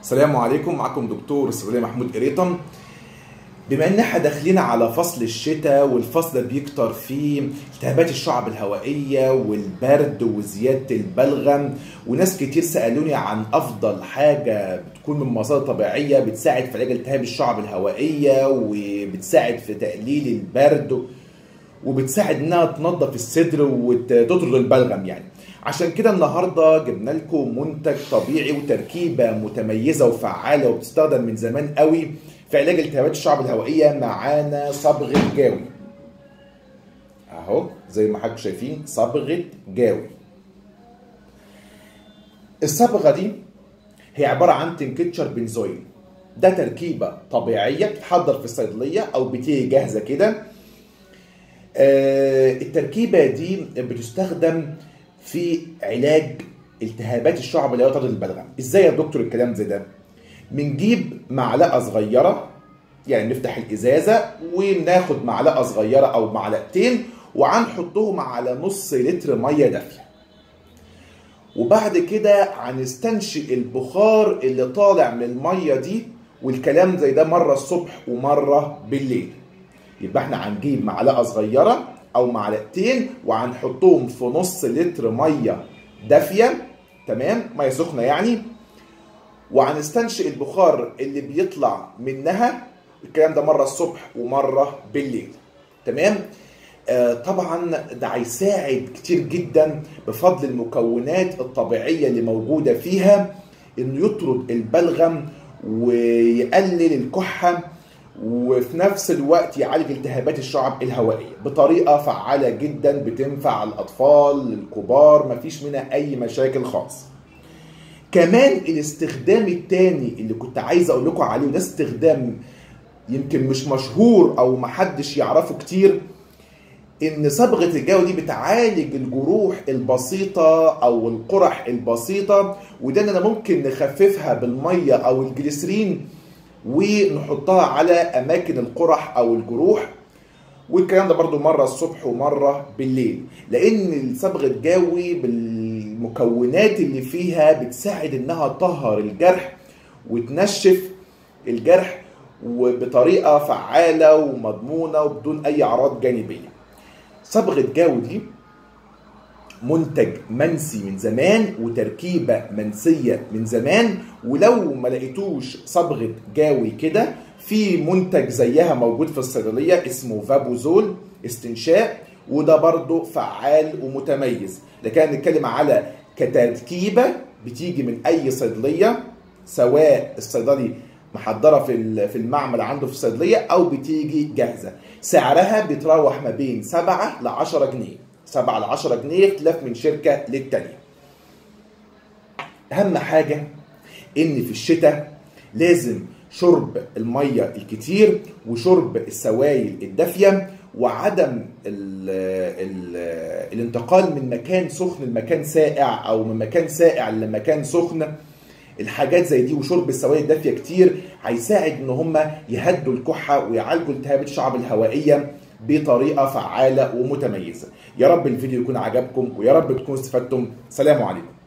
السلام عليكم معكم دكتور الصيدليه محمود قريطم بما ان احنا داخلين على فصل الشتاء والفصل ده بيكتر فيه التهابات الشعب الهوائيه والبرد وزياده البلغم وناس كتير سالوني عن افضل حاجه بتكون من مصادر طبيعيه بتساعد في علاج التهاب الشعب الهوائيه وبتساعد في تقليل البرد وبتساعد انها تنظف الصدر وتطرد البلغم يعني عشان كده النهارده جبنا لكم منتج طبيعي وتركيبه متميزه وفعاله وبتستخدم من زمان قوي في علاج التهابات الشعب الهوائيه معانا صبغه جاوي اهو زي ما حضراتكم شايفين صبغه جاوي الصبغه دي هي عباره عن تنكتشر بنزويل ده تركيبه طبيعيه بتتحضر في الصيدليه او بتيجي جاهزه كده آه التركيبه دي بتستخدم في علاج التهابات الشعب اللي هي طرد البلغم ازاي يا دكتور الكلام زي ده بنجيب معلقه صغيره يعني نفتح الازازه وناخد معلقه صغيره او معلقتين وهنحطهم على نص لتر ميه دافيه وبعد كده هنستنشق البخار اللي طالع من الميه دي والكلام زي ده مره الصبح ومره بالليل يبقى احنا هنجيب معلقه صغيره او معلقتين وهنحطهم في نص لتر ميه دافيه تمام ميه سخنه يعني وهنستنشق البخار اللي بيطلع منها الكلام ده مره الصبح ومره بالليل تمام آه طبعا ده هيساعد كتير جدا بفضل المكونات الطبيعيه اللي موجوده فيها انه يطرد البلغم ويقلل الكحه وفي نفس الوقت يعالج التهابات الشعب الهوائيه بطريقه فعاله جدا بتنفع الاطفال الكبار مفيش منها اي مشاكل خالص كمان الاستخدام التاني اللي كنت عايز اقول لكم عليه وده استخدام يمكن مش مشهور او محدش يعرفه كتير ان صبغه الجو دي بتعالج الجروح البسيطه او القرح البسيطه وده انا ممكن نخففها بالميه او الجليسرين ونحطها على اماكن القرح او الجروح والكلام ده برضو مرة الصبح ومرة بالليل لان الصبغ الجوي بالمكونات اللي فيها بتساعد انها تطهر الجرح وتنشف الجرح وبطريقة فعالة ومضمونة وبدون اي اعراض جانبية صبغة جاو دي منتج منسي من زمان وتركيبة منسية من زمان ولو ما لقيتوش صبغة جاوي كده في منتج زيها موجود في الصيدلية اسمه فابوزول استنشاق وده برضه فعال ومتميز لكن نتكلم على كتركيبة بتيجي من أي صيدلية سواء الصيدلي محضرة في في المعمل عنده في الصيدلية أو بتيجي جاهزة سعرها بيتراوح ما بين 7 ل 10 جنيه 7 ل 10 جنيه اختلاف من شركة للتانية أهم حاجة إن في الشتاء لازم شرب المية الكتير وشرب السوائل الدافية وعدم ال ال الانتقال من مكان سخن لمكان ساقع او من مكان ساقع لمكان سخن الحاجات زي دي وشرب السوائل الدافيه كتير هيساعد ان هم يهدوا الكحه ويعالجوا التهابات الشعب الهوائيه بطريقه فعاله ومتميزه يا رب الفيديو يكون عجبكم ويا رب تكونوا استفدتم سلام عليكم